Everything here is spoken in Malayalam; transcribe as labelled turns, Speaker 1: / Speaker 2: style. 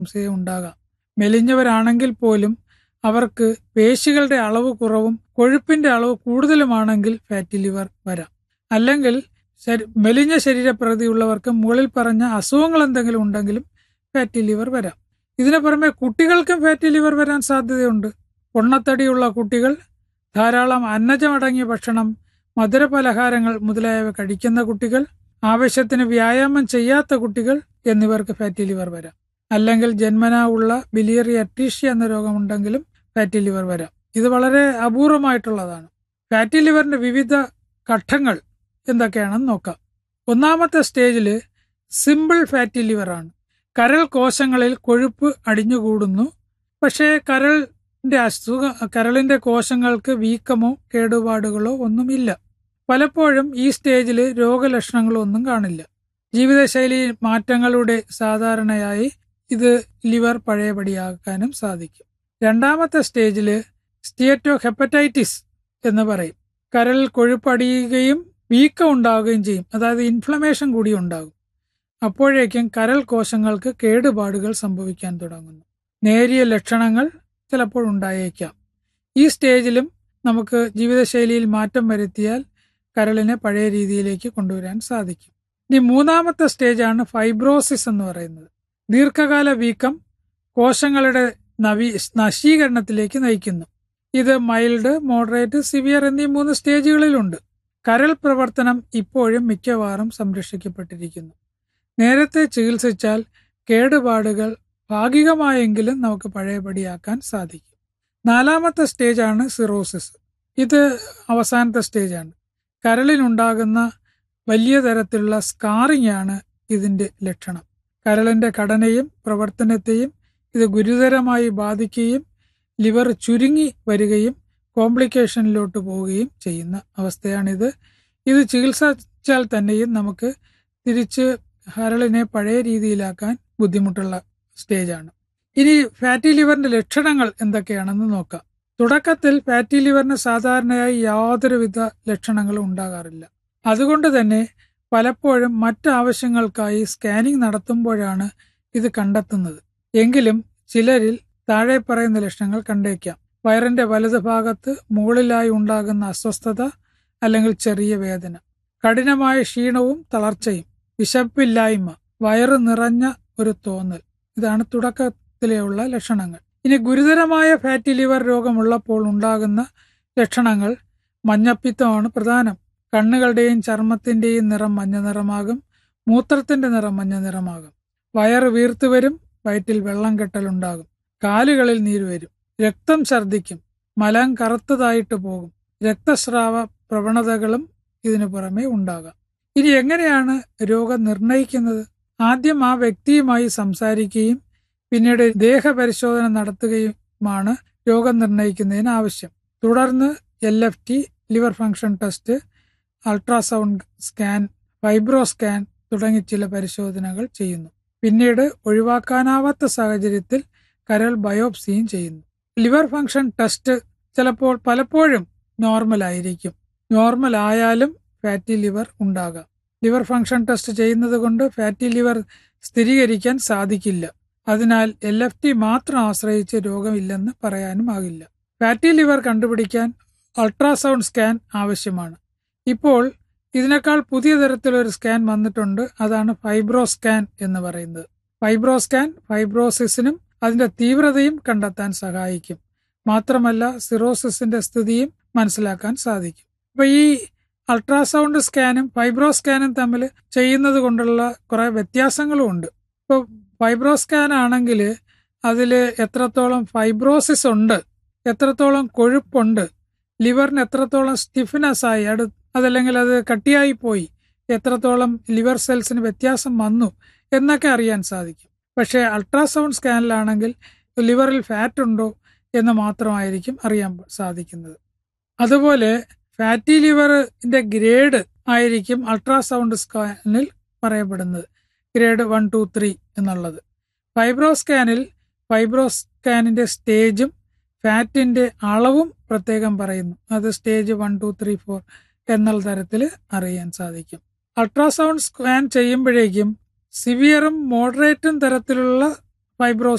Speaker 1: സംശയം ഉണ്ടാകാം മെലിഞ്ഞവരാണെങ്കിൽ പോലും അവർക്ക് പേശികളുടെ അളവ് കുറവും കൊഴുപ്പിന്റെ അളവ് കൂടുതലുമാണെങ്കിൽ ഫാറ്റി ലിവർ വരാം അല്ലെങ്കിൽ ശരി- മെലിഞ്ഞ ശരീരപ്രകൃതിയുള്ളവർക്ക് മുകളിൽ പറഞ്ഞ അസുഖങ്ങൾ എന്തെങ്കിലും ഉണ്ടെങ്കിലും ഫാറ്റി ലിവർ വരാം ഇതിനു പുറമെ കുട്ടികൾക്കും ഫാറ്റി ലിവർ വരാൻ സാധ്യതയുണ്ട് പൊണ്ണത്തടിയുള്ള കുട്ടികൾ ധാരാളം അന്നജമടങ്ങിയ ഭക്ഷണം മധുരപലഹാരങ്ങൾ മുതലായവ കഴിക്കുന്ന കുട്ടികൾ ആവശ്യത്തിന് വ്യായാമം ചെയ്യാത്ത കുട്ടികൾ എന്നിവർക്ക് ഫാറ്റി ലിവർ വരാം അല്ലെങ്കിൽ ജന്മനാ ഉള്ള ബിലിയറി അട്രീഷ്യ എന്ന രോഗമുണ്ടെങ്കിലും ഫാറ്റി ലിവർ വരാം ഇത് വളരെ അപൂർവമായിട്ടുള്ളതാണ് ഫാറ്റി ലിവറിന്റെ വിവിധ ഘട്ടങ്ങൾ എന്തൊക്കെയാണെന്ന് നോക്കാം ഒന്നാമത്തെ സ്റ്റേജിൽ സിമ്പിൾ ഫാറ്റി ലിവർ ആണ് കരൾ കോശങ്ങളിൽ കൊഴുപ്പ് അടിഞ്ഞുകൂടുന്നു പക്ഷേ കരളിന്റെ അസുഖ കരളിന്റെ കോശങ്ങൾക്ക് വീക്കമോ കേടുപാടുകളോ ഒന്നുമില്ല പലപ്പോഴും ഈ സ്റ്റേജിൽ രോഗലക്ഷണങ്ങളോ ഒന്നും കാണില്ല ജീവിതശൈലി മാറ്റങ്ങളുടെ സാധാരണയായി ഇത് ലിവർ പഴയപടിയാക്കാനും സാധിക്കും രണ്ടാമത്തെ സ്റ്റേജിൽ സ്റ്റേറ്റോ ഹെപ്പറ്റൈറ്റിസ് എന്ന് പറയും കരളിൽ കൊഴുപ്പടിയുകയും വീക്കം ഉണ്ടാവുകയും ചെയ്യും അതായത് ഇൻഫ്ലമേഷൻ കൂടി ഉണ്ടാകും അപ്പോഴേക്കും കരൾ കോശങ്ങൾക്ക് കേടുപാടുകൾ സംഭവിക്കാൻ തുടങ്ങുന്നു നേരിയ ലക്ഷണങ്ങൾ ചിലപ്പോൾ ഉണ്ടായേക്കാം ഈ സ്റ്റേജിലും നമുക്ക് ജീവിതശൈലിയിൽ മാറ്റം വരുത്തിയാൽ കരളിനെ പഴയ രീതിയിലേക്ക് കൊണ്ടുവരാൻ സാധിക്കും ഇനി മൂന്നാമത്തെ സ്റ്റേജാണ് ഫൈബ്രോസിസ് എന്ന് പറയുന്നത് ദീർഘകാല വീക്കം കോശങ്ങളുടെ നവീ നശീകരണത്തിലേക്ക് നയിക്കുന്നു ഇത് മൈൽഡ് മോഡറേറ്റ് സിവിയർ എന്നീ മൂന്ന് സ്റ്റേജുകളിലുണ്ട് കരൾ പ്രവർത്തനം ഇപ്പോഴും മിക്കവാറും സംരക്ഷിക്കപ്പെട്ടിരിക്കുന്നു നേരത്തെ ചികിത്സിച്ചാൽ കേടുപാടുകൾ ഭാഗികമായെങ്കിലും നമുക്ക് പഴയപടിയാക്കാൻ സാധിക്കും നാലാമത്തെ സ്റ്റേജാണ് സിറോസിസ് ഇത് അവസാനത്തെ സ്റ്റേജാണ് കരളിനുണ്ടാകുന്ന വലിയ തരത്തിലുള്ള സ്കാറിംഗ് ആണ് ഇതിന്റെ ലക്ഷണം കരളിന്റെ ഘടനയും പ്രവർത്തനത്തെയും ഇത് ഗുരുതരമായി ബാധിക്കുകയും ലിവർ ചുരുങ്ങി വരികയും കോംപ്ലിക്കേഷനിലോട്ട് പോവുകയും ചെയ്യുന്ന അവസ്ഥയാണിത് ഇത് ചികിത്സിച്ചാൽ തന്നെയും നമുക്ക് തിരിച്ച് കരളിനെ പഴയ രീതിയിലാക്കാൻ ബുദ്ധിമുട്ടുള്ള സ്റ്റേജാണ് ഇനി ഫാറ്റി ലിവറിന്റെ ലക്ഷണങ്ങൾ എന്തൊക്കെയാണെന്ന് നോക്കാം തുടക്കത്തിൽ ഫാറ്റി ലിവറിന് സാധാരണയായി യാതൊരുവിധ ലക്ഷണങ്ങളും ഉണ്ടാകാറില്ല അതുകൊണ്ട് തന്നെ പലപ്പോഴും മറ്റാവശ്യങ്ങൾക്കായി സ്കാനിംഗ് നടത്തുമ്പോഴാണ് ഇത് കണ്ടെത്തുന്നത് എങ്കിലും ചിലരിൽ താഴെ പറയുന്ന ലക്ഷണങ്ങൾ കണ്ടേക്കാം വയറിന്റെ വലതുഭാഗത്ത് മുകളിലായി ഉണ്ടാകുന്ന അസ്വസ്ഥത അല്ലെങ്കിൽ ചെറിയ വേദന കഠിനമായ ക്ഷീണവും തളർച്ചയും വിശപ്പില്ലായ്മ വയറ് നിറഞ്ഞ ഒരു തോന്നൽ ഇതാണ് തുടക്കത്തിലെയുള്ള ലക്ഷണങ്ങൾ ഇനി ഗുരുതരമായ ഫാറ്റി ലിവർ രോഗമുള്ളപ്പോൾ ഉണ്ടാകുന്ന ലക്ഷണങ്ങൾ മഞ്ഞപ്പിത്തമാണ് പ്രധാനം കണ്ണുകളുടെയും ചർമ്മത്തിന്റെയും നിറം മഞ്ഞ നിറമാകും മൂത്രത്തിന്റെ നിറം മഞ്ഞ നിറമാകും വയറ് വീർത്തു വരും വയറ്റിൽ വെള്ളം കെട്ടലുണ്ടാകും കാലുകളിൽ നീര് വരും രക്തം ഛർദ്ദിക്കും മലം കറുത്തതായിട്ട് പോകും രക്തസ്രാവ പ്രവണതകളും ഇതിനു പുറമെ ഉണ്ടാകാം ഇനി എങ്ങനെയാണ് രോഗം നിർണയിക്കുന്നത് ആദ്യം ആ വ്യക്തിയുമായി സംസാരിക്കുകയും പിന്നീട് ദേഹപരിശോധന നടത്തുകയുമാണ് രോഗം നിർണയിക്കുന്നതിന് ആവശ്യം തുടർന്ന് L F T liver function test ultrasound scan fibro scan തുടങ്ങി ചില പരിശോധനകൾ ചെയ്യുന്നു പിന്നീട് ഒഴിവാക്കാനാവാത്ത സാഹചര്യത്തിൽ കരൾ ബയോപ്സിയും ചെയ്യുന്നു ലിവർ ഫംഗ്ഷൻ ടെസ്റ്റ് ചിലപ്പോൾ പലപ്പോഴും നോർമൽ ആയിരിക്കും നോർമൽ ആയാലും ഫാറ്റി ലിവർ ഉണ്ടാകാം ലിവർ ഫംഗ്ഷൻ ടെസ്റ്റ് ചെയ്യുന്നത് കൊണ്ട് ഫാറ്റി ലിവർ സ്ഥിരീകരിക്കാൻ സാധിക്കില്ല അതിനാൽ എൽ എഫ് ടി മാത്രം ആശ്രയിച്ച് രോഗമില്ലെന്ന് പറയാനും ആകില്ല ഫാറ്റി ലിവർ കണ്ടുപിടിക്കാൻ അൾട്രാസൗണ്ട് സ്കാൻ ആവശ്യമാണ് ഇപ്പോൾ ഇതിനേക്കാൾ പുതിയ തരത്തിലൊരു സ്കാൻ വന്നിട്ടുണ്ട് അതാണ് ഫൈബ്രോ സ്കാൻ എന്ന് പറയുന്നത് ഫൈബ്രോ സ്കാൻ ഫൈബ്രോസിസിനും അതിന്റെ തീവ്രതയും കണ്ടെത്താൻ സഹായിക്കും മാത്രമല്ല സിറോസിസിന്റെ സ്ഥിതിയും മനസ്സിലാക്കാൻ സാധിക്കും അപ്പൊ ഈ അൾട്രാസൗണ്ട് സ്കാനും ഫൈബ്രോ സ്കാനും തമ്മിൽ ചെയ്യുന്നത് കൊണ്ടുള്ള കുറെ വ്യത്യാസങ്ങളും ഉണ്ട് ഇപ്പോൾ ഫൈബ്രോ സ്കാൻ ആണെങ്കിൽ അതിൽ എത്രത്തോളം ഫൈബ്രോസിസ് ഉണ്ട് എത്രത്തോളം കൊഴുപ്പുണ്ട് ലിവറിന് എത്രത്തോളം സ്റ്റിഫ്നെസ് ആയി അടു അതല്ലെങ്കിൽ അത് കട്ടിയായി പോയി എത്രത്തോളം ലിവർ സെൽസിന് വ്യത്യാസം വന്നു എന്നൊക്കെ അറിയാൻ സാധിക്കും പക്ഷേ അൾട്രാസൗണ്ട് സ്കാനിലാണെങ്കിൽ ലിവറിൽ ഫാറ്റ് ഉണ്ടോ എന്ന് മാത്രമായിരിക്കും അറിയാൻ സാധിക്കുന്നത് അതുപോലെ ഫാറ്റി ലിവറിന്റെ ഗ്രേഡ് ആയിരിക്കും അൾട്രാസൗണ്ട് സ്കാനിൽ പറയപ്പെടുന്നത് ഗ്രേഡ് വൺ ടു ത്രീ എന്നുള്ളത് ഫൈബ്രോ സ്കാനിൽ ഫൈബ്രോ സ്കാനിന്റെ സ്റ്റേജും ഫാറ്റിന്റെ അളവും പ്രത്യേകം പറയുന്നു അത് stage one two three four എന്നുള്ള തരത്തിൽ അറിയാൻ സാധിക്കും അൾട്രാസൗണ്ട് സ്കാൻ ചെയ്യുമ്പോഴേക്കും സിവിയറും മോഡറേറ്റും തരത്തിലുള്ള ഫൈബ്രോസിസ്